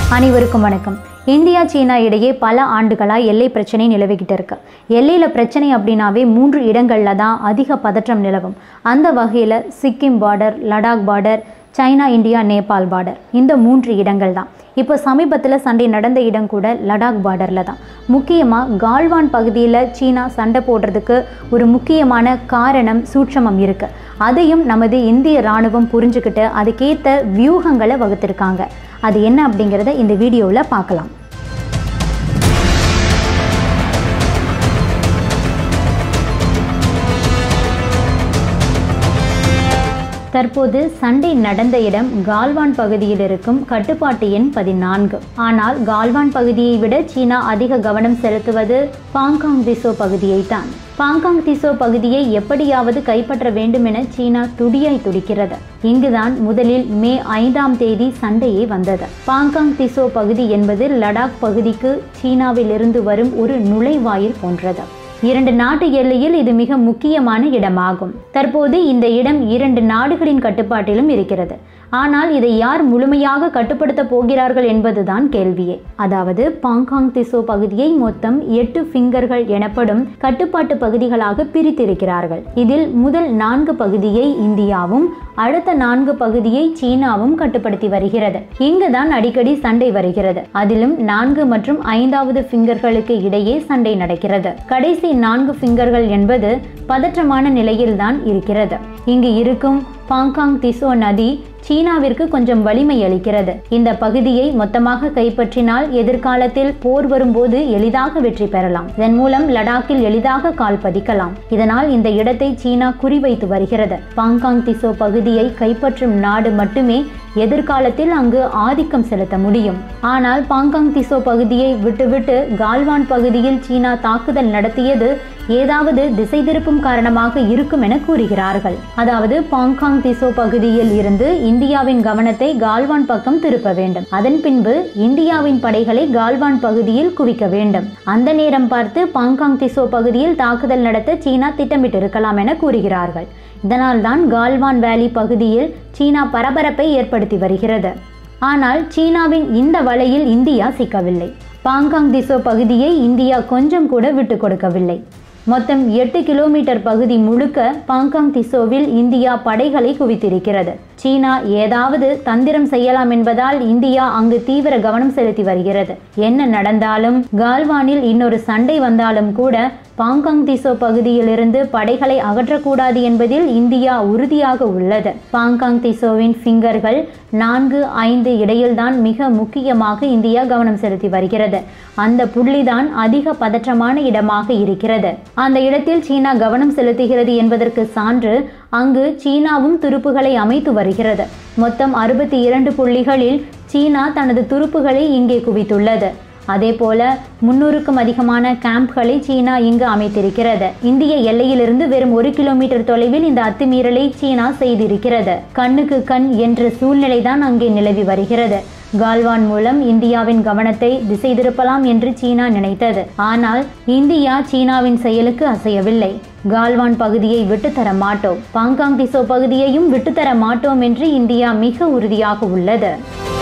அனைவருக்கும் வணக்கம் இந்தியா சீனா இடையே பல ஆண்டுகளாக எல்லை பிரச்சனை நிலவிக்கிட்டு இருக்கு எல்லையில் பிரச்சனை அப்படின்னாவே மூன்று இடங்களில் தான் அதிக பதற்றம் நிலவும் அந்த வகையில் Sikkim border Ladakh border China India Nepal border இந்த மூன்று இடங்கள் தான் இப்போ சமீபத்தில் சண்டை நடந்த இடம் கூட லடாக் பார்டரில் தான் முக்கியமாக கால்வான் பகுதியில் சீனா சண்டை போடுறதுக்கு ஒரு முக்கியமான காரணம் சூட்சமம் இருக்குது அதையும் நமது இந்திய இராணுவம் புரிஞ்சுக்கிட்டு அதுக்கேற்ற வியூகங்களை வகுத்திருக்காங்க அது என்ன அப்படிங்கிறத இந்த வீடியோவில் பார்க்கலாம் தற்போது சண்டை நடந்த இடம் கால்வான் பகுதியில் இருக்கும் கட்டுப்பாட்டு எண் பதினான்கு ஆனால் கால்வான் பகுதியை விட சீனா அதிக கவனம் செலுத்துவது பாங்காங் திசோ பகுதியை தான் பாங்காங் திசோ பகுதியை எப்படியாவது கைப்பற்ற வேண்டும் என சீனா துடியாய் துடிக்கிறது இங்குதான் முதலில் மே ஐந்தாம் தேதி சண்டையே வந்தது பாங்காங் திசோ பகுதி என்பது லடாக் பகுதிக்கு சீனாவில் இருந்து வரும் ஒரு நுழைவாயில் போன்றது இரண்டு நாட்டு எல்லையில் இது மிக முக்கியமான இடமாகும் தற்போது இந்த இடம் இரண்டு நாடுகளின் கட்டுப்பாட்டிலும் இருக்கிறது ஆனால் இதை யார் முழுமையாக கட்டுப்படுத்த போகிறார்கள் என்பதுதான் கேள்வியே அதாவது பாங்காங் திசோ பகுதியை மொத்தம் எட்டு ஃபிங்கர்கள் எனப்படும் கட்டுப்பாட்டு பகுதிகளாக பிரித்திருக்கிறார்கள் இதில் முதல் நான்கு பகுதியை இந்தியாவும் அடுத்த நான்கு பகுதியை சீனாவும் கட்டுப்படுத்தி வருகிறது இங்குதான் அடிக்கடி சண்டை வருகிறது அதிலும் நான்கு மற்றும் ஐந்தாவது ஃபிங்கர்களுக்கு இடையே சண்டை நடக்கிறது கடைசி நான்கு ஃபிங்கர்கள் என்பது பதற்றமான நிலையில்தான் இருக்கிறது இங்கு இருக்கும் பாங்காங் திசோ நதி சீனாவிற்கு கொஞ்சம் வலிமை அளிக்கிறது இந்த பகுதியை மொத்தமாக கைப்பற்றினால் எதிர்காலத்தில் போர் வரும்போது எளிதாக வெற்றி பெறலாம் இதன் மூலம் லடாக்கில் எளிதாக கால் பதிக்கலாம் இதனால் இந்த இடத்தை சீனா குறிவைத்து வருகிறது பாங்காங் திசோ பகுதியை கைப்பற்றும் நாடு மட்டுமே எதிர்காலத்தில் அங்கு ஆதிக்கம் செலுத்த முடியும் ஆனால் பாங்காங் திசோ பகுதியை விட்டுவிட்டு கால்வான் பகுதியில் சீனா தாக்குதல் நடத்தியது ஏதாவது திசை திருப்பும் காரணமாக இருக்கும் என கூறுகிறார்கள் அதாவது பாங்காங் திசோ பகுதியில் இருந்து இந்தியாவின் கவனத்தை கால்வான் பக்கம் திருப்ப வேண்டும் அதன் பின்பு இந்தியாவின் படைகளை கால்வான் பகுதியில் குவிக்க வேண்டும் அந்த நேரம் பார்த்து பாங்காங் திசோ பகுதியில் தாக்குதல் நடத்த சீனா திட்டமிட்டிருக்கலாம் என கூறுகிறார்கள் இதனால்தான் கால்வான் வேலி பகுதியில் சீனா பரபரப்பை ஏற்படுத்தி வருகிறது ஆனால் சீனாவின் இந்த வலையில் இந்தியா சிக்கவில்லை பாங்காங் திசோ பகுதியை இந்தியா கொஞ்சம் கூட விட்டு கொடுக்கவில்லை மொத்தம் எட்டு கிலோமீட்டர் பகுதி முழுக்க பாங்காங் திசோவில் இந்தியா படைகளை குவித்திருக்கிறது சீனா ஏதாவது தந்திரம் செய்யலாம் என்பதால் இந்தியா அங்கு தீவிர கவனம் செலுத்தி வருகிறது என்ன நடந்தாலும் கால்வானில் இன்னொரு சண்டை வந்தாலும் கூட பாங்காங் திசோ பகுதியிலிருந்து படைகளை அகற்றக்கூடாது என்பதில் இந்தியா உறுதியாக உள்ளது பாங்காங் திசோவின் ஃபிங்கர்கள் நான்கு ஐந்து இடையில்தான் மிக முக்கியமாக இந்தியா கவனம் செலுத்தி வருகிறது அந்த புள்ளிதான் அதிக பதற்றமான இடமாக இருக்கிறது அந்த இடத்தில் சீனா கவனம் செலுத்துகிறது என்பதற்கு சான்று அங்கு சீனாவும் துருப்புகளை அமைத்து வருகிறது மொத்தம் அறுபத்தி இரண்டு புள்ளிகளில் சீனா தனது துருப்புகளை இங்கே குவித்துள்ளது அதே போல முன்னூறுக்கும் அதிகமான கேம்ப்களை சீனா இங்கு அமைத்திருக்கிறது இந்திய எல்லையிலிருந்து வெறும் ஒரு கிலோமீட்டர் தொலைவில் இந்த அத்துமீறலை சீனா செய்திருக்கிறது கண்ணுக்கு கண் என்ற சூழ்நிலைதான் அங்கே நிலவி வருகிறது கால்வான் மூலம் இந்தியாவின் கவனத்தை திசை திருப்பலாம் என்று சீனா நினைத்தது ஆனால் இந்தியா சீனாவின் செயலுக்கு அசையவில்லை கால்வான் பகுதியை விட்டுத்தர மாட்டோம் பாங்காங் திசோ பகுதியையும் விட்டுத்தர மாட்டோம் என்று இந்தியா மிக உறுதியாக உள்ளது